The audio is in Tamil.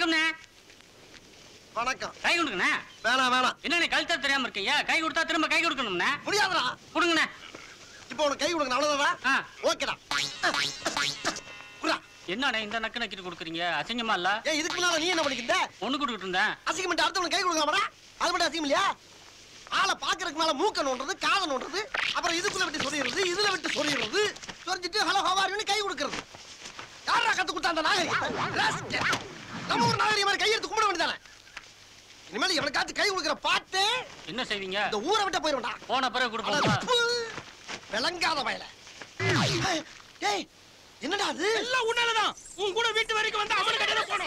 வணக்கம்ண்ணே வணக்கம் கை கொடுங்கண்ணே வேணாம் வேணாம் என்னண்ணே கழுத்தா தெரியாம இருக்கீங்க கை கொடுத்தா திரும்ப கை கொடுக்கணும்ண்ணே முடியாதுடா கொடுங்கண்ணே இப்போ உனக்கு கை கொடுக்கணும் அவ்வளவுதான் ஆ ஓகேடா குரா என்னண்ணே இந்த நக்கு நக்கிட்டு கொடுக்குறீங்க அசிங்கமா இல்ல ஏன் இதுக்கு முன்னால நீ என்ன பண்ணிக்கிட்ட ஒண்ணு கொடுத்துட்டு இருந்தேன் அசிங்கமெண்ட் அடுத்தவனுக்கு கை கொடுக்காமடா அது மட்டும் அசிங்கம் இல்லையா ஆளை பாக்குறதுக்கு மேல மூக்க நோண்டுறது காதை நோண்டுறது அப்புறம் இதுக்குள்ள விட்டு சொறியிறது இதுல விட்டு சொறியிறது சொரிஞ்சிட்டு ஹலோ ஹவாரின்னு கை கொடுக்கறது யாரா கத்து கொடுத்தா அந்த நாகரிகத்தை நம்ம ஒரு நாகரிகம் மாதிரி கையெடுத்து கும்பிட வேண்டியதானே இனிமேல் எவனுக்காச்சும் கை கொடுக்குற பார்த்து என்ன செய்வீங்க இந்த ஊரை விட்டு போயிருவேன்டா போன பிறகு கொடுப்போம் அட, ப்பு. விளங்காத வயல ஏய் என்னடா அது எல்லாம் உன்னாலதான் உன் கூட வீட்டு வரைக்கும் வந்து அமனு கடையில போனோம்